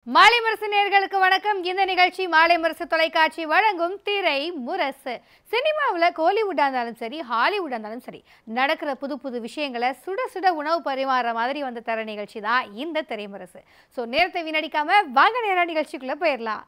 மாலை முரசு நேர்களுக்கு வணக்கம் இந்த நிகழ்ச்சி மாலை முரசு தொலைக்காட்சி வழங்கும் திரை முரசு சினிமாவில் கோலிவுட்டாக இருந்தாலும் சரி ஹாலிவுட்டாக இருந்தாலும் சரி நடக்கிற புது புது விஷயங்களை சுட சுட உணவு பரிமாறுற மாதிரி வந்து தர நிகழ்ச்சி தான் இந்த திரைமுரசு ஸோ நேரத்தை வீணடிக்காம வாங்க நேர நிகழ்ச்சிக்குள்ளே போயிடலாம்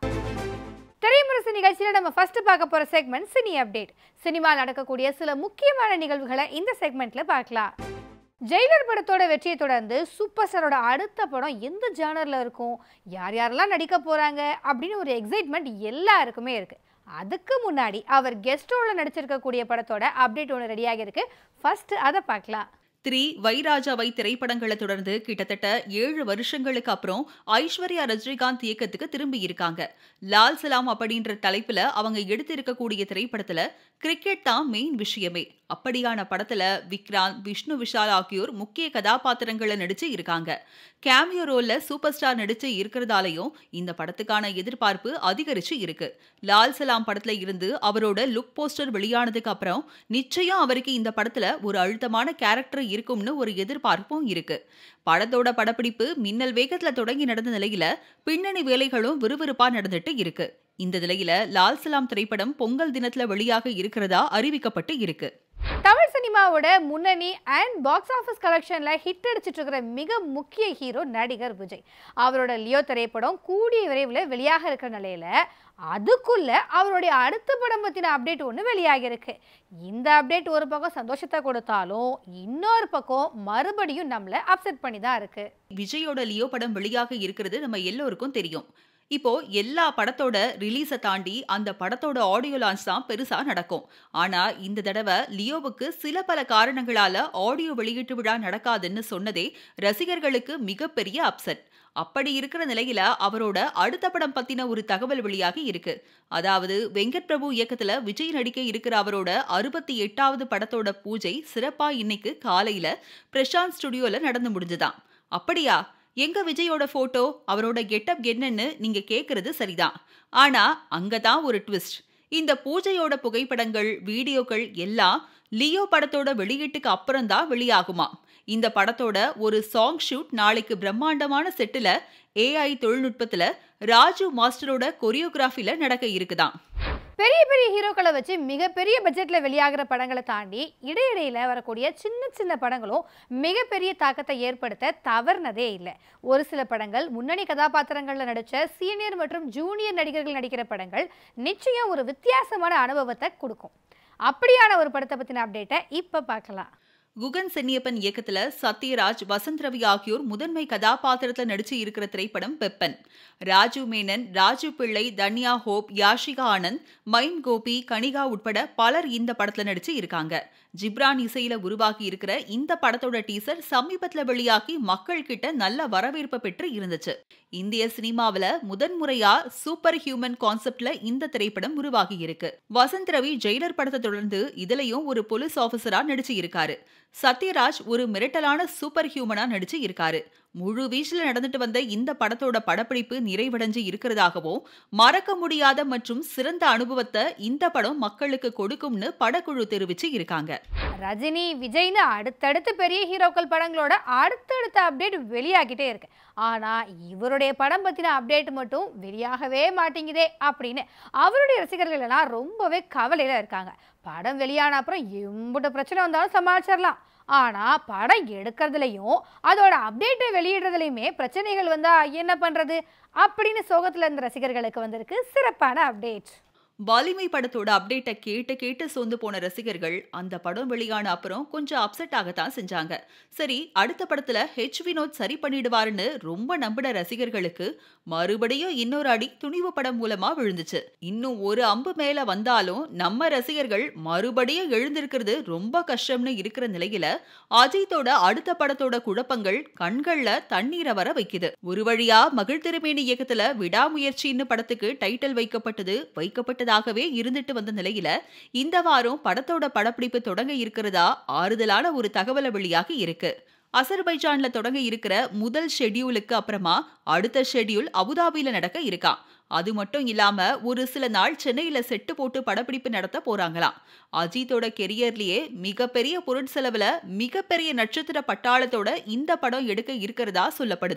திரைமுரசு நிகழ்ச்சியில் நம்ம ஃபர்ஸ்ட் பார்க்க போகிற செக்மெண்ட் சினி அப்டேட் சினிமா நடக்கக்கூடிய சில முக்கியமான நிகழ்வுகளை இந்த செக்மெண்ட்ல பார்க்கலாம் ஜெயிலர் படத்தோட வெற்றியை தொடர்ந்து சூப்பர் ஸ்டாரோட அடுத்த படம் எந்த ஜானரில் இருக்கும் யார் யாரெல்லாம் நடிக்க போகிறாங்க அப்படின்னு ஒரு எக்ஸைட்மெண்ட் எல்லாருக்குமே இருக்குது அதுக்கு முன்னாடி அவர் கெஸ்ட் ரோலில் நடிச்சிருக்கக்கூடிய படத்தோட அப்டேட் ஒன்று ரெடியாக இருக்கு ஃபர்ஸ்ட் அதை பார்க்கலாம் த்ரீ வைராஜாவை திரைப்படங்களை தொடர்ந்து கிட்டத்தட்ட ஏழு வருஷங்களுக்கு அப்புறம் ஐஸ்வர்யா ரஜினிகாந்த் இயக்கத்துக்கு திரும்பி இருக்காங்க லால் சலாம் அப்படின்ற தலைப்புல அவங்க எடுத்து இருக்கக்கூடிய திரைப்படத்துல கிரிக்கெட் தான் மெயின் விஷயமே அப்படியான படத்துல விக்ராந்த் விஷ்ணு விஷால் ஆகியோர் முக்கிய கதாபாத்திரங்களை நடிச்சு இருக்காங்க கேமியோ ரோல்ல சூப்பர் ஸ்டார் நடிச்சு இருக்கிறதாலையும் இந்த படத்துக்கான எதிர்பார்ப்பு அதிகரிச்சு இருக்கு லால் சலாம் படத்துல இருந்து அவரோட லுக் போஸ்டர் வெளியானதுக்கு அப்புறம் நிச்சயம் அவருக்கு இந்த படத்துல ஒரு அழுத்தமான கேரக்டர் இருக்கும்னு ஒரு எதிர்பார்ப்பும் இருக்கு படத்தோட படப்பிடிப்பு மின்னல் வேகத்துல தொடங்கி நடந்த நிலையில பின்னணி வேலைகளும் விறுவிறுப்பா நடந்துட்டு இருக்கு இந்த நிலையில லால் சலாம் திரைப்படம் பொங்கல் தினத்துல வெளியாக இருக்கிறதா அறிவிக்கப்பட்டு இருக்கு தமிழ் சினிமாவோட முன்னணி அண்ட் பாக்ஸ் ஆஃபீஸ் கலெக்ஷனில் ஹிட் அடிச்சிட்டு இருக்கிற மிக முக்கிய ஹீரோ நடிகர் விஜய் அவரோட லியோ திரைப்படம் கூடிய விரைவில் வெளியாக இருக்கிற நிலையில அதுக்குள்ள அவருடைய அடுத்த படம் பற்றின அப்டேட் ஒன்று வெளியாகி இருக்கு இந்த அப்டேட் ஒரு பக்கம் சந்தோஷத்தை கொடுத்தாலும் இன்னொரு பக்கம் மறுபடியும் நம்மளை அப்செட் பண்ணி தான் இருக்கு விஜயோட லியோ படம் வெளியாக இருக்கிறது நம்ம எல்லோருக்கும் தெரியும் இப்போ எல்லா படத்தோட ரிலீஸை தாண்டி அந்த படத்தோட ஆடியோ லான்ச் தான் பெருசா நடக்கும் ஆனா இந்த தடவை லியோவுக்கு சில பல காரணங்களால ஆடியோ வெளியீட்டு விழா நடக்காதுன்னு சொன்னதே ரசிகர்களுக்கு மிகப்பெரிய அப்செட் அப்படி இருக்கிற நிலையில அவரோட அடுத்த படம் பத்தின ஒரு தகவல் வெளியாகி இருக்கு அதாவது வெங்கட் பிரபு இயக்கத்துல விஜய் நடிக்க இருக்கிற அவரோட அறுபத்தி எட்டாவது படத்தோட பூஜை சிறப்பா இன்னைக்கு காலையில பிரசாந்த் ஸ்டுடியோல நடந்து முடிஞ்சுதாம் அப்படியா எங்க விஜயோட போட்டோ அவரோட கெட்டப் என்னன்னு நீங்க கேக்குறது சரிதான் ஆனா அங்கதான் ஒரு ட்விஸ்ட் இந்த பூஜையோட புகைப்படங்கள் வீடியோக்கள் எல்லாம் லியோ படத்தோட வெளியீட்டுக்கு அப்புறம் தான் வெளியாகுமா இந்த படத்தோட ஒரு சாங் ஷூட் நாளைக்கு பிரம்மாண்டமான செட்டுல ஏஐ தொழில்நுட்பத்துல ராஜு மாஸ்டரோட கொரியோகிராஃபில நடக்க இருக்குதாம் பெரிய பெரிய ஹீரோக்களை வச்சு மிகப்பெரிய பட்ஜெட்ல வெளியாகிற படங்களை தாண்டி இடையிடையில வரக்கூடிய சின்ன சின்ன படங்களும் மிகப்பெரிய தாக்கத்தை ஏற்படுத்த தவறுனதே இல்லை ஒரு சில படங்கள் முன்னணி கதாபாத்திரங்கள்ல நடிச்ச சீனியர் மற்றும் ஜூனியர் நடிகர்கள் நடிக்கிற படங்கள் நிச்சயம் ஒரு வித்தியாசமான அனுபவத்தை கொடுக்கும் அப்படியான ஒரு படத்தை பத்தின அப்டேட்டை இப்ப பார்க்கலாம் குகன் சென்னியப்பன் இயக்கத்துல சத்யராஜ் வசந்த் ரவி ஆகியோர் முதன்மை கதாபாத்திரத்துல நடிச்சு இருக்கிற திரைப்படம் பெப்பன் ராஜு மேனன் ராஜு பிள்ளை தன்யா ஹோப் யாஷிகா ஆனந்த் மைன் கோபி கனிகா உட்பட பலர் இந்த படத்துல நடிச்சு இருக்காங்க ஜிப்ரான் இசையில உருவாகி இருக்கிற இந்த படத்தோட டீசர் சமீபத்துல வெளியாகி மக்கள் கிட்ட நல்ல வரவேற்பு பெற்று இருந்துச்சு இந்திய சினிமாவில முதன்முறையா சூப்பர் ஹியூமன் கான்செப்ட்ல இந்த திரைப்படம் உருவாகி இருக்கு வசந்த் ரவி ஜெயிலர் படத்தை தொடர்ந்து இதுலயும் ஒரு போலீஸ் ஆபீசரா நடிச்சு இருக்காரு சத்யராஜ் ஒரு மிரட்டலான சூப்பர் ஹியூமனா நடிச்சு இருக்காரு முழு வீச்சில் நடந்துட்டு வந்த இந்த படத்தோட படப்பிடிப்பு நிறைவடைஞ்சு இருக்கிறதாகவும் மறக்க முடியாத மற்றும் சிறந்த அனுபவத்தை இந்த படம் மக்களுக்கு கொடுக்கும்னு படக்குழு தெரிவிச்சு இருக்காங்க ரஜினி விஜய்னு அடுத்தடுத்து பெரிய ஹீரோக்கள் படங்களோட அடுத்தடுத்த அப்டேட் வெளியாகிட்டே இருக்கு ஆனா இவருடைய படம் பத்தின அப்டேட் மட்டும் வெளியாகவே மாட்டேங்குதே அப்படின்னு அவருடைய ரசிகர்கள் எல்லாம் ரொம்பவே கவலையில இருக்காங்க படம் வெளியான அப்புறம் எம்புட்ட பிரச்சனை வந்தாலும் சமாளிச்சிடலாம் ஆனா படம் எடுக்கிறதுலையும் அதோட அப்டேட்டை வெளியிடுறதுலையுமே பிரச்சனைகள் வந்தா என்ன பண்றது அப்படின்னு சோகத்துல இருந்த ரசிகர்களுக்கு வந்திருக்கு சிறப்பான அப்டேட் வலிமை படத்தோட அப்டேட்டை கேட்டு கேட்டு சொந்து போன ரசிகர்கள் அந்த படம் வெளியான அப்புறம் கொஞ்சம் அப்செட் ஆகத்தான் செஞ்சாங்க சரி அடுத்த படத்துல ஹெச் வினோத் சரி பண்ணிடுவாருன்னு ரொம்ப நம்பின ரசிகர்களுக்கு மறுபடியும் இன்னொரு அடி துணிவு படம் மூலமா விழுந்துச்சு இன்னும் ஒரு அம்பு மேல வந்தாலும் நம்ம ரசிகர்கள் மறுபடியும் எழுந்திருக்கிறது ரொம்ப கஷ்டம்னு இருக்கிற நிலையில அஜித்தோட அடுத்த படத்தோட குழப்பங்கள் கண்கள்ல தண்ணீரை வர வைக்குது ஒரு வழியா மகிழ் திருமேனி இயக்கத்துல விடாமுயற்சின்னு படத்துக்கு டைட்டில் வைக்கப்பட்டது வைக்கப்பட்டதாகவே இருந்துட்டு வந்த நிலையில இந்த வாரம் படத்தோட படப்பிடிப்பு தொடங்க இருக்கிறதா ஆறுதலான ஒரு தகவல வெளியாகி இருக்கு அசர்பைஜான்ல தொடங்க இருக்கிற முதல் ஷெட்யூலுக்கு அப்புறமா அடுத்த ஷெட்யூல் அபுதாபியில நடக்க இருக்கா அது மட்டும் இல்லாம ஒரு சில நாள் சென்னையில செட்டு போட்டு படப்பிடிப்பு நடத்த போறாங்களாம் அஜித்தோட கெரியர்லயே மிகப்பெரிய பொருட்செலவுல மிகப்பெரிய நட்சத்திர பட்டாளத்தோட இந்த படம் எடுக்க இருக்கிறதா சொல்லப்படுது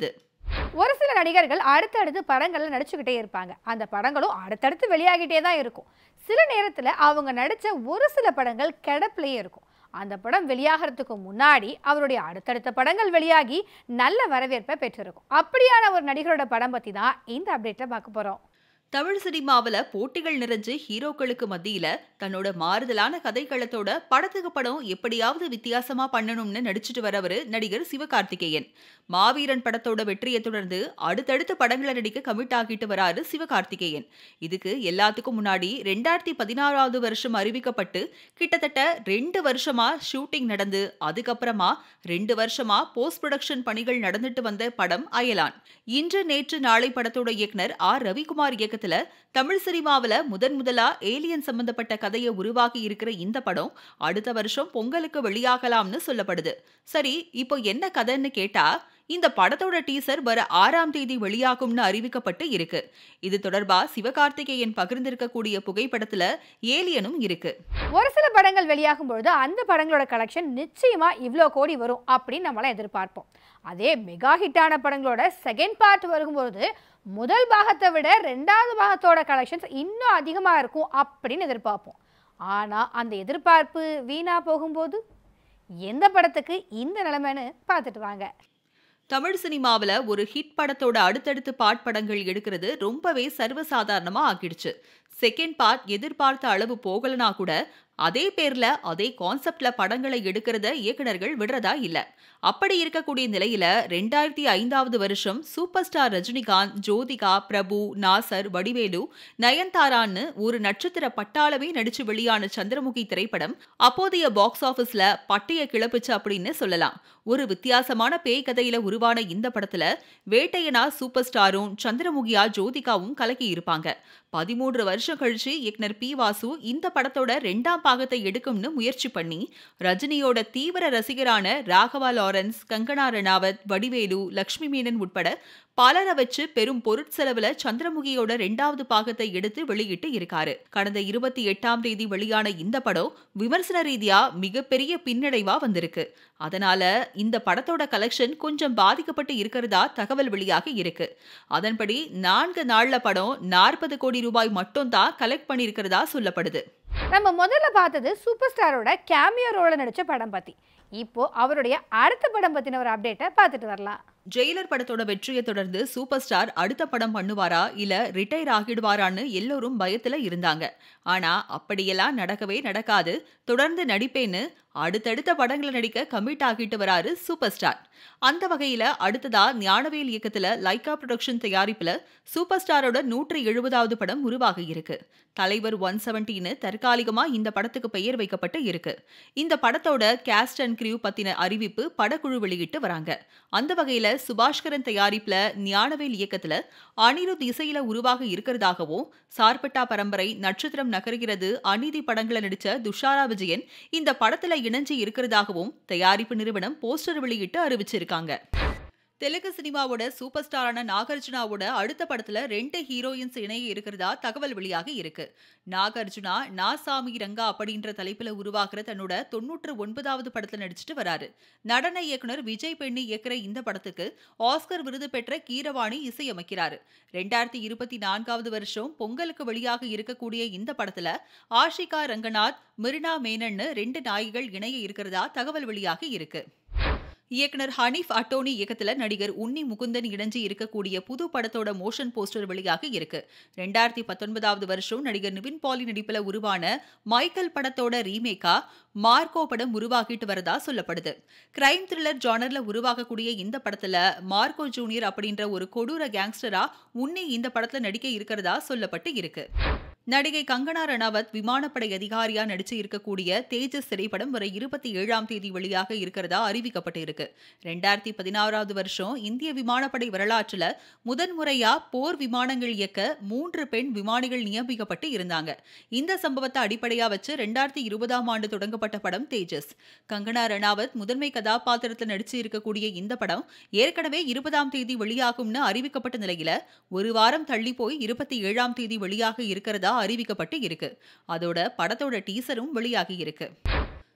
ஒரு சில நடிகர்கள் அடுத்தடுத்து படங்கள்ல நடிச்சுக்கிட்டே இருப்பாங்க அந்த படங்களும் அடுத்தடுத்து வெளியாகிட்டே தான் இருக்கும் சில நேரத்துல அவங்க நடிச்ச ஒரு சில படங்கள் கிடப்பிலேயே இருக்கும் அந்த படம் வெளியாகிறதுக்கு முன்னாடி அவருடைய அடுத்தடுத்த படங்கள் வெளியாகி நல்ல வரவேற்பை பெற்றிருக்கும் அப்படியான ஒரு நடிகரோட படம் பத்தி தான் இந்த அப்டேட்ல பார்க்க போறோம் தமிழ் சினிமாவுல போட்டிகள் நிறைஞ்சு ஹீரோக்களுக்கு மத்தியில தன்னோட மாறுதலான கதைக்களத்தோட படத்துக்கு படம் எப்படியாவது வித்தியாசமா பண்ணணும்னு நடிச்சிட்டு வரவரு நடிகர் சிவகார்த்திகேயன் மாவீரன் படத்தோட வெற்றியை தொடர்ந்து அடுத்தடுத்த படங்களை நடிக்க கமிட் ஆகிட்டு வராரு சிவகார்த்திகேயன் இதுக்கு எல்லாத்துக்கும் முன்னாடி ரெண்டாயிரத்தி பதினாறாவது வருஷம் அறிவிக்கப்பட்டு கிட்டத்தட்ட ரெண்டு வருஷமா ஷூட்டிங் நடந்து அதுக்கப்புறமா ரெண்டு வருஷமா போஸ்ட் ப்ரொடக்ஷன் பணிகள் நடந்துட்டு வந்த படம் அயலான் இன்று நேற்று நாளை படத்தோட இயக்குனர் ஆர் ரவிக்குமார் இயக்கத்துல தமிழ் சினிமாவுல முதன் முதலா ஏலியன் சம்பந்தப்பட்ட கதையை உருவாக்கி இருக்கிற இந்த படம் அடுத்த வருஷம் பொங்கலுக்கு வெளியாகலாம்னு சொல்லப்படுது சரி இப்போ என்ன கதைன்னு கேட்டா இந்த படத்தோட டீசர் வர ஆறாம் தேதி வெளியாகும்னு அறிவிக்கப்பட்டு இருக்கு இது தொடர்பா சிவகார்த்திகேயன் பகிர்ந்திருக்கக்கூடிய புகைப்படத்துல ஏலியனும் இருக்கு ஒரு சில படங்கள் வெளியாகும் பொழுது அந்த படங்களோட கலெக்ஷன் நிச்சயமா இவ்வளோ கோடி வரும் அப்படின்னு நம்மளாம் எதிர்பார்ப்போம் அதே மெகா ஹிட்டான படங்களோட செகண்ட் பார்ட் வரும்பொழுது முதல் பாகத்தை விட ரெண்டாவது பாகத்தோட கலெக்ஷன்ஸ் இன்னும் அதிகமாக இருக்கும் அப்படின்னு எதிர்பார்ப்போம் ஆனால் அந்த எதிர்பார்ப்பு வீணா போகும்போது எந்த படத்துக்கு இந்த நிலைமைன்னு பார்த்துட்டு வாங்க தமிழ் சினிமாவில் ஒரு ஹிட் படத்தோட அடுத்தடுத்து பார்ட் படங்கள் எடுக்கிறது ரொம்பவே சர்வசாதாரணமா ஆகிடுச்சு செகண்ட் பார்ட் எதிர்பார்த்த அளவு போகலனா கூட அதே பேர்ல அதே கான்செப்ட்ல படங்களை எடுக்கிறத இயக்குனர்கள் விடுறதா இல்ல அப்படி இருக்கக்கூடிய நிலையில ரெண்டாயிரத்தி ஐந்தாவது வருஷம் சூப்பர் ஸ்டார் ரஜினிகாந்த் ஜோதிகா பிரபு நாசர் வடிவேலு நயன்தாரான்னு ஒரு நட்சத்திர பட்டாளமே நடிச்சு வெளியான சந்திரமுகி திரைப்படம் அப்போதைய பாக்ஸ் ஆபீஸ்ல பட்டைய கிளப்புச்சு அப்படின்னு சொல்லலாம் ஒரு வித்தியாசமான பேய் கதையில உருவான இந்த படத்துல வேட்டையனா சூப்பர் ஸ்டாரும் சந்திரமுகியா ஜோதிகாவும் கலக்கி இருப்பாங்க பதிமூன்று வருஷம் கழிச்சு இயக்குனர் பி வாசு இந்த படத்தோட ரெண்டாம் பாகத்தை எடுக்கும்னு முயற்சி பண்ணி ரஜினியோட தீவிர ரசிகரான ராகவா லாரன்ஸ் கங்கனா ரணாவத் வடிவேலு லக்ஷ்மி மேனன் உட்பட பலரை வச்சு பெரும் பொருட்செலவுல சந்திரமுகியோட ரெண்டாவது பாகத்தை எடுத்து வெளியிட்டு இருக்காரு கடந்த இருபத்தி எட்டாம் தேதி வெளியான இந்த படம் விமர்சன ரீதியா மிகப்பெரிய பின்னடைவா வந்திருக்கு அதனால இந்த படத்தோட கலெக்ஷன் கொஞ்சம் பாதிக்கப்பட்டு இருக்கிறதா தகவல் வெளியாக இருக்கு அதன்படி நான்கு நாள்ல படம் நாற்பது கோடி ரூபாய் மட்டும் தான் கலெக்ட் பண்ணியிருக்கிறதா சொல்லப்படுது நம்ம முதல்ல பார்த்தது சூப்பர் ஸ்டாரோட கேமியோ ரோல நடிச்ச படம் பத்தி இப்போ அவருடைய அடுத்த படம் பத்தின ஒரு அப்டேட்டை பார்த்துட்டு வரலாம் ஜெயிலர் படத்தோட வெற்றியை தொடர்ந்து சூப்பர் ஸ்டார் அடுத்த படம் பண்ணுவாரா இல்ல ரிட்டையர் ஆகிடுவாரான்னு எல்லோரும் பயத்துல இருந்தாங்க ஆனா அப்படியெல்லாம் நடக்கவே நடக்காது தொடர்ந்து நடிப்பேன்னு அடுத்தடுத்த படங்களை நடிக்க கமிட் ஆகிட்டு வராரு சூப்பர் ஸ்டார் அந்த வகையில அடுத்ததா ஞானவேல் இயக்கத்துல லைகா ப்ரொடக்ஷன் தயாரிப்புல சூப்பர் ஸ்டாரோட நூற்றி எழுபதாவது படம் உருவாக இருக்கு தலைவர் ஒன் செவன்டின்னு தற்காலிகமா இந்த படத்துக்கு பெயர் வைக்கப்பட்டு இருக்கு இந்த படத்தோட கேஸ்ட் அண்ட் கிரியூ பத்தின அறிவிப்பு படக்குழு வெளியிட்டு வராங்க அந்த வகையில சுபாஷ்கரன் தயாரிப்புல ஞானவேல் இயக்கத்துல அனிருத் இசையில உருவாக இருக்கிறதாகவும் சார்பட்டா பரம்பரை நட்சத்திரம் நகர்கிறது அநீதி படங்களை நடிச்ச துஷாரா விஜயன் இந்த படத்துல இணைஞ்சு இருக்கிறதாகவும் தயாரிப்பு நிறுவனம் போஸ்டர் வெளியிட்டு அறிவிச்சிருக்காங்க தெலுங்கு சினிமாவோட சூப்பர் ஸ்டாரான நாகார்ஜுனாவோட அடுத்த படத்துல ரெண்டு ஹீரோயின்ஸ் இணைய இருக்கிறதா தகவல் வெளியாகி இருக்கு நாகார்ஜுனா நாசாமி ரங்கா அப்படின்ற தலைப்புல உருவாகிற தன்னோட தொன்னூற்று ஒன்பதாவது படத்துல நடிச்சிட்டு வராரு நடன இயக்குனர் விஜய் பெண்ணி இயக்குற இந்த படத்துக்கு ஆஸ்கர் விருது பெற்ற கீரவாணி இசையமைக்கிறாரு ரெண்டாயிரத்தி இருபத்தி நான்காவது வருஷம் பொங்கலுக்கு வெளியாக இருக்கக்கூடிய இந்த படத்துல ஆஷிகா ரங்கநாத் மிர்னா மேனன்னு ரெண்டு நாய்கள் இணைய இருக்கிறதா தகவல் வெளியாகி இருக்கு இயக்குனர் ஹனீஃப் அட்டோனி இயக்கத்துல நடிகர் உன்னி முகுந்தன் இணைஞ்சு இருக்கக்கூடிய புது படத்தோட மோஷன் போஸ்டர் வெளியாக இருக்கு ரெண்டாயிரத்தி பத்தொன்பதாவது வருஷம் நடிகர் நிவின் பாலி நடிப்புல உருவான மைக்கேல் படத்தோட ரீமேக்கா மார்க்கோ படம் உருவாகிட்டு வரதா சொல்லப்படுது கிரைம் த்ரில்லர் ஜானர்ல உருவாகக்கூடிய இந்த படத்துல மார்க்கோ ஜூனியர் அப்படின்ற ஒரு கொடூர கேங்ஸ்டரா உன்னி இந்த படத்துல நடிக்க இருக்கிறதா சொல்லப்பட்டு இருக்கு நடிகை கங்கனா ரணாவத் விமானப்படை அதிகாரியா நடிச்சு இருக்கக்கூடிய தேஜஸ் திரைப்படம் வர இருபத்தி ஏழாம் தேதி வெளியாக இருக்கிறதா அறிவிக்கப்பட்டு இருக்கு ரெண்டாயிரத்தி பதினாறாவது வருஷம் இந்திய விமானப்படை வரலாற்றுல முதன்முறையா போர் விமானங்கள் இயக்க மூன்று பெண் விமானிகள் நியமிக்கப்பட்டு இருந்தாங்க இந்த சம்பவத்தை அடிப்படையா வச்சு ரெண்டாயிரத்தி இருபதாம் ஆண்டு தொடங்கப்பட்ட படம் தேஜஸ் கங்கனா ரணாவத் முதன்மை கதாபாத்திரத்தில் நடிச்சு இருக்கக்கூடிய இந்த படம் ஏற்கனவே இருபதாம் தேதி வெளியாகும்னு அறிவிக்கப்பட்ட நிலையில ஒரு வாரம் தள்ளி போய் இருபத்தி ஏழாம் தேதி வெளியாக இருக்கிறதா அறிவிக்கப்பட்டு இருக்கு அதோட படத்தோட டீசரும் வெளியாகி இருக்கு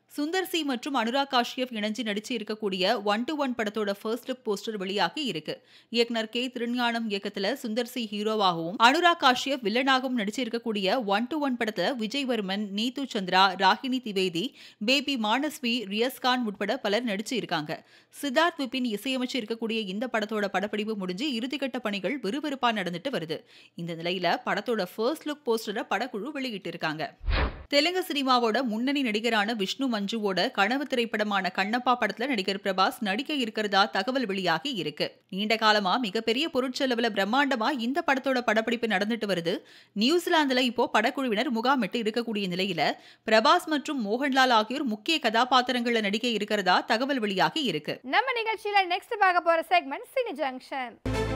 சுந்தர் சி மற்றும் அனுராக் காஷ்யப் இணைஞ்சு நடிச்சு இருக்கக்கூடிய ஒன் டு ஒன் படத்தோட ஃபர்ஸ்ட் லுக் போஸ்டர் வெளியாகி இருக்கு இயக்குனர் கே திருஞானம் இயக்கத்துல சுந்தர் சி ஹீரோவாகவும் அனுராக் காஷ்யப் வில்லனாகவும் நடிச்சு இருக்கக்கூடிய ஒன் டு ஒன் படத்துல விஜய் வர்மன் நீது சந்திரா ராகினி திவேதி பேபி மானஸ்வி ரியஸ்கான் உட்பட பலர் நடிச்சு இருக்காங்க சித்தார்த் விபின் இசையமைச்சு இருக்கக்கூடிய இந்த படத்தோட படப்பிடிப்பு முடிஞ்சு இறுதிக்கட்ட பணிகள் விறுவிறுப்பா நடந்துட்டு வருது இந்த நிலையில படத்தோட ஃபர்ஸ்ட் லுக் போஸ்டரை படக்குழு வெளியிட்டு இருக்காங்க தெலுங்கு சினிமாவோட முன்னணி நடிகரான விஷ்ணு மஞ்சுவோட கனவு திரைப்படமான கண்ணப்பா படத்துல நடிகர் பிரபாஸ் நடிக்க இருக்கிறதா தகவல் வெளியாகி இருக்கு நீண்ட காலமா மிகப்பெரிய பொருட்செலவுல பிரம்மாண்டமா இந்த படத்தோட படப்பிடிப்பு நடந்துட்டு வருது நியூசிலாந்துல இப்போ படக்குழுவினர் முகாமிட்டு இருக்கக்கூடிய நிலையில பிரபாஸ் மற்றும் மோகன்லால் ஆகியோர் முக்கிய கதாபாத்திரங்கள்ல நடிக்க இருக்கிறதா தகவல் வெளியாகி இருக்கு நம்ம நிகழ்ச்சியில நெக்ஸ்ட் பார்க்க போற செக்மெண்ட் சினி ஜங்ஷன்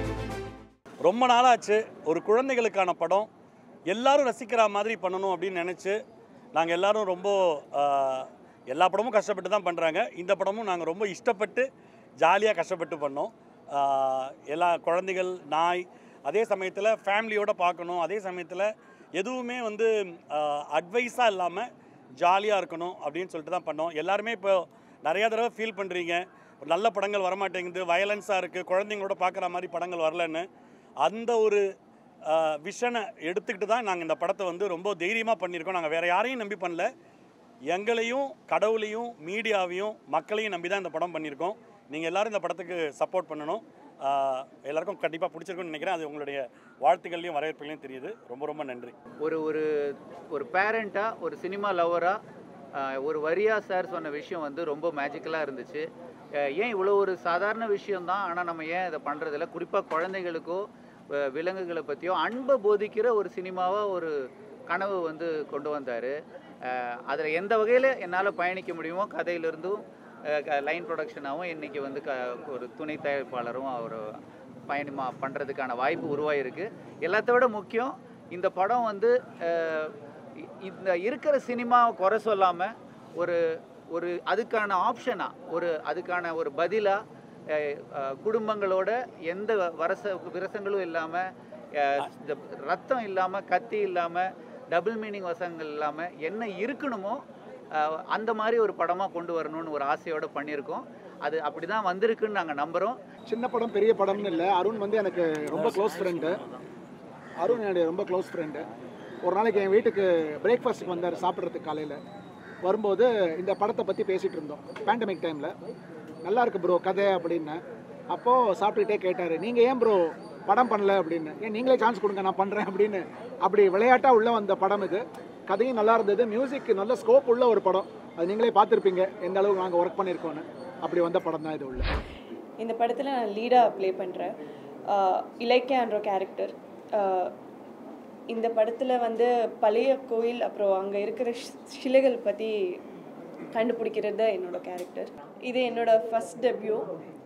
ரொம்ப நாளாச்சு ஒரு குழந்தைகளுக்கான படம் எல்லாரும் ரசிக்கிற மாதிரி பண்ணணும் அப்படின்னு நினச்சி நாங்கள் எல்லாரும் ரொம்ப ஆஹ், எல்லா படமும் கஷ்டப்பட்டு தான் பண்ணுறாங்க இந்த படமும் நாங்கள் ரொம்ப இஷ்டப்பட்டு ஜாலியாக கஷ்டப்பட்டு பண்ணோம் ஆஹ், எல்லா குழந்தைகள் நாய் அதே சமயத்தில் ஃபேமிலியோடு பார்க்கணும் அதே சமயத்தில் எதுவுமே வந்து அட்வைஸாக இல்லாமல் ஜாலியாக இருக்கணும் அப்படின்னு சொல்லிட்டு தான் பண்ணோம் எல்லாருமே இப்போ நிறையா தடவை ஃபீல் பண்ணுறீங்க நல்ல படங்கள் வரமாட்டேங்குது வயலன்ஸாக இருக்குது குழந்தைங்களோட பார்க்குற மாதிரி படங்கள் வரலன்னு அந்த ஒரு விஷனை எடுத்துக்கிட்டு தான் நாங்கள் இந்த படத்தை வந்து ரொம்ப தைரியமாக பண்ணியிருக்கோம் நாங்கள் வேறு யாரையும் நம்பி பண்ணல எங்களையும் கடவுளையும் மீடியாவையும் மக்களையும் நம்பி தான் இந்த படம் பண்ணியிருக்கோம் நீங்கள் எல்லாரும் இந்த படத்துக்கு சப்போர்ட் பண்ணணும் ஆஹ் எல்லாருக்கும் கண்டிப்பாக பிடிச்சிருக்கும்னு நினைக்கிறேன் அது உங்களுடைய வாழ்த்துக்கள்லையும் வரவேற்புகளையும் தெரியுது ரொம்ப ரொம்ப நன்றி ஒரு ஒரு ஒரு பேரண்ட்டாக ஒரு சினிமா லவராக ஒரு வரியா சார் சொன்ன விஷயம் வந்து ரொம்ப மேஜிக்கலாக இருந்துச்சு அஹ் ஏன் இவ்வளோ ஒரு சாதாரண விஷயம்தான் ஆனால் நம்ம ஏன் இதை பண்ணுறதில்ல குறிப்பாக குழந்தைகளுக்கோ அஹ் விலங்குகளை பற்றியோ அன்பை போதிக்கிற ஒரு சினிமாவாக ஒரு கனவு வந்து கொண்டு வந்தார் அதில் எந்த வகையில் என்னால் பயணிக்க முடியுமோ கதையிலிருந்தும் லைன் ப்ரொடக்ஷனாகவும் இன்றைக்கி வந்து க ஒரு துணை தயாரிப்பாளரும் அவர் பயணமா பண்ணுறதுக்கான வாய்ப்பு உருவாயிருக்கு எல்லாத்த விட முக்கியம் இந்த படம் வந்து அஹ், இ- இந்த இருக்கிற சினிமாவை குறை சொல்லாமல் ஒரு ஒரு அதுக்கான ஆப்ஷனாக ஒரு அதுக்கான ஒரு பதிலாக குடும்பங்களோட எந்த வரச விரசங்களும் இல்லாமல் இந்த ரத்தம் இல்லாமல் கத்தி இல்லாமல் டபுள் மீனிங் வசங்கள் இல்லாமல் என்ன இருக்கணுமோ அஹ், அந்த மாதிரி ஒரு படமாக கொண்டு வரணும்னு ஒரு ஆசையோடு பண்ணியிருக்கோம் அது அப்படி தான் வந்திருக்குன்னு நாங்கள் நம்புகிறோம் சின்ன படம் பெரிய படம்னு இல்லை அருண் வந்து எனக்கு ரொம்ப க்ளோஸ் ஃப்ரெண்டு அருண் என்னுடைய ரொம்ப க்ளோஸ் ஃப்ரெண்டு ஒரு நாளைக்கு என் வீட்டுக்கு பிரேக்ஃபாஸ்ட்டுக்கு வந்தார் சாப்பிட்றதுக்கு காலையில் வரும்போது இந்த படத்தை பற்றி பேசிகிட்டு இருந்தோம் பேண்டமிக் டைமில் நல்லா இருக்கு ப்ரோ கதை அப்படின்னு அப்போது சாப்பிட்டுக்கிட்டே கேட்டார் நீங்கள் ஏன் ப்ரோ படம் பண்ணல அப்படின்னு ஏன் நீங்களே சான்ஸ் கொடுங்க நான் பண்ணுறேன் அப்படின்னு அப்படி விளையாட்டாக உள்ளே வந்த படம் இது கதையும் நல்லா இருந்தது மியூசிக் நல்ல ஸ்கோப் உள்ள ஒரு படம் அது நீங்களே பார்த்துருப்பீங்க எந்த அளவுக்கு நாங்கள் ஒர்க் பண்ணியிருக்கோன்னு அப்படி வந்த படம் தான் இது உள்ள இந்த படத்தில் நான் லீடாக ப்ளே பண்ணுறேன் இலக்கியான்ற கேரக்டர் இந்த படத்தில் வந்து பழைய கோயில் அப்புறம் அங்கே இருக்கிற ஷி- சிலைகள் பற்றி கண்டுபிடிக்கிறது தான் என்னோட கேரக்டர் இது என்னோட ஃபஸ்ட் டெபியூ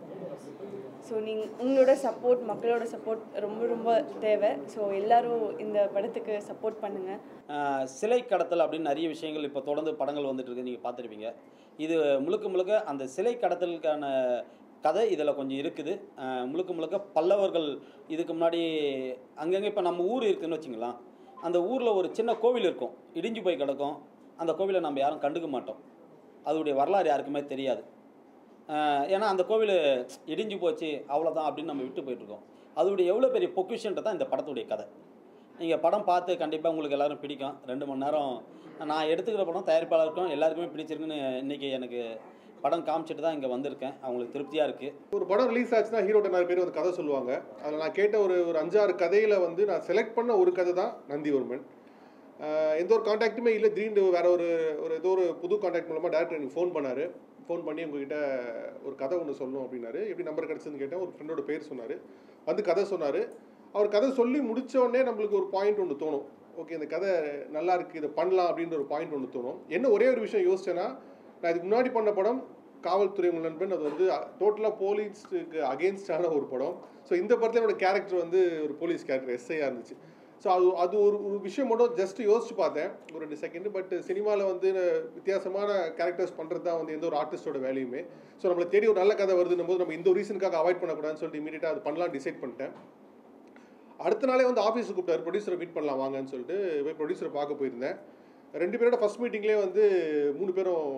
ஸோ நீங்கள் உங்களோட சப்போர்ட் மக்களோட சப்போர்ட் ரொம்ப ரொம்ப தேவை ஸோ எல்லாரும் இந்த படத்துக்கு சப்போர்ட் பண்ணுங்கள் ஆஹ் சிலை கடத்தல் அப்படின்னு நிறைய விஷயங்கள் இப்போ தொடர்ந்து படங்கள் வந்துட்டு இருக்கு நீங்கள் பார்த்துருப்பீங்க இது முழுக்க முழுக்க அந்த சிலை கடத்தலுக்கான கதை இதில் கொஞ்சம் இருக்குது ஆஹ் முழுக்க முழுக்க பல்லவர்கள் இதுக்கு முன்னாடி அங்கங்கே இப்போ நம்ம ஊர் இருக்குன்னு வச்சுங்களேன் அந்த ஊரில் ஒரு சின்ன கோவில் இருக்கும் இடிஞ்சு போய் கிடக்கும் அந்த கோவிலை நம்ம யாரும் கண்டுக்க மாட்டோம் அதோடைய வரலாறு யாருக்குமே தெரியாது ஆஹ் ஏன்னா அந்த கோவில் இடிஞ்சு போச்சு அவ்வளோதான் அப்படின்னு நம்ம விட்டு போயிட்டுருக்கோம் அதோடைய எவ்வளோ பெரிய பொக்கிஷன்றது தான் இந்த படத்துடைய கதை நீங்கள் படம் பார்த்து கண்டிப்பாக உங்களுக்கு எல்லாரும் பிடிக்கும் ரெண்டு மணி நேரம் நான் எடுத்துக்கிற படம் தயாரிப்பாளருக்கும் எல்லாருக்குமே பிடிச்சிருக்குன்னு இன்றைக்கி எனக்கு படம் காமிச்சிட்டு தான் இங்கே வந்திருக்கேன் அவங்களுக்கு திருப்தியாக இருக்குது ஒரு படம் ரிலீஸ் ஆச்சுன்னா ஹீரோட்ட நிறைய பேர் வந்து கதை சொல்லுவாங்க அதில் நான் கேட்ட ஒரு ஒரு அஞ்சாறு கதையில் வந்து நான் செலக்ட் பண்ண ஒரு கதை தான் நந்திவர்மன் ஆஹ் எந்த ஒரு காண்டாக்ட்டுமே இல்லை திடீர்னு வேற ஒரு ஒரு ஏதோ ஒரு புது காண்டாக்ட் மூலமாக டேரக்டர் எனக்கு ஃபோன் பண்ணார் ஃபோன் பண்ணி உங்ககிட்ட ஒரு கதை ஒன்று சொல்லணும் அப்படின்னாரு எப்படி நம்பர் கிடச்சதுன்னு கேட்டேன் ஒரு ஃப்ரெண்டோட பேர் சொன்னார் வந்து கதை சொன்னார் அவர் கதை சொல்லி முடிச்ச உடனே நம்மளுக்கு ஒரு பாயிண்ட் ஒன்று தோணும் ஓகே இந்த கதை நல்லா இருக்கு இதை பண்ணலாம் அப்படின்ற ஒரு பாயிண்ட் ஒன்று தோணும் என்ன ஒரே ஒரு விஷயம் யோசிச்சேன்னா நான் இதுக்கு முன்னாடி பண்ண படம் காவல்துறை உங்கள் நண்பன் அது வந்து டோட்டலாக போலீஸுக்கு அகேன்ஸ்டான ஒரு படம் ஸோ இந்த படத்தில் என்னோட கேரக்டர் வந்து ஒரு போலீஸ் கேரக்டர் எஸ்ஐயாக இருந்துச்சு ஸோ அது அது ஒரு ஒரு விஷயம் மட்டும் ஜஸ்ட் யோசிச்சு பார்த்தேன் ஒரு ரெண்டு செகண்ட் பட் சினிமாவில் வந்து வித்தியாசமான கேரக்டர்ஸ் பண்ணுறது தான் வந்து எந்த ஒரு ஆர்டிஸ்டோட வேலையுமே ஸோ நம்மளை தேடி ஒரு நல்ல கதை வருதுன்னும் போது நம்ம இந்த ஒரு ரீசனுக்காக அவாய்ட் பண்ணக்கூடாதுன்னு சொல்லிட்டு இமீடியட்டாக அது பண்ணலாம் டிசைட் பண்ணிட்டேன் அடுத்த நாளே வந்து ஆஃபீஸுக்கு கூப்பிட்டாரு ப்ரொடியூசரை மீட் பண்ணலாம் வாங்கன்னு சொல்லிட்டு போய் ப்ரொடியூசரை பார்க்க போயிருந்தேன் ரெண்டு பேரோட ஃபர்ஸ்ட் மீட்டிங்லேயே வந்து மூணு பேரும்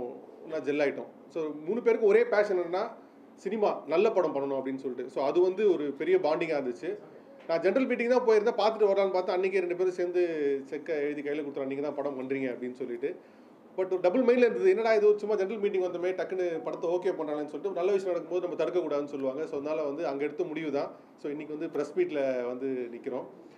நான் ஜெல் ஆகிட்டோம் ஸோ மூணு பேருக்கு ஒரே பேஷன் என்னன்னா சினிமா நல்ல படம் பண்ணணும் அப்படின்னு சொல்லிட்டு ஸோ அது வந்து ஒரு பெரிய பாண்டிங்காக இருந்துச்சு நான் ஜென்ரல் மீட்டிங் தான் போயிருந்தேன் பார்த்துட்டு வரலான்னு பார்த்தா அன்றைக்கே ரெண்டு பேரும் சேர்ந்து செக்கை எழுதி கையில் கொடுத்துறோம் நீங்கள் தான் படம் பண்ணுறீங்க அப்படின்னு சொல்லிட்டு பட் ஒரு டபுள் மைண்டில் இருந்தது என்னடா இது சும்மா ஜென்ரல் மீட்டிங் வந்தமே டக்குன்னு படத்தை ஓகே பண்ணலாம்னு சொல்லிட்டு ஒரு நல்ல விஷயம் நடக்கும்போது நம்ம தடுக்கக்கூடாதுன்னு சொல்லுவாங்க ஸோ அதனால் வந்து அங்கே எடுத்த முடிவு தான் ஸோ இன்றைக்கி வந்து ப்ரெஸ் மீட்டில் வந்து நிற்கிறோம்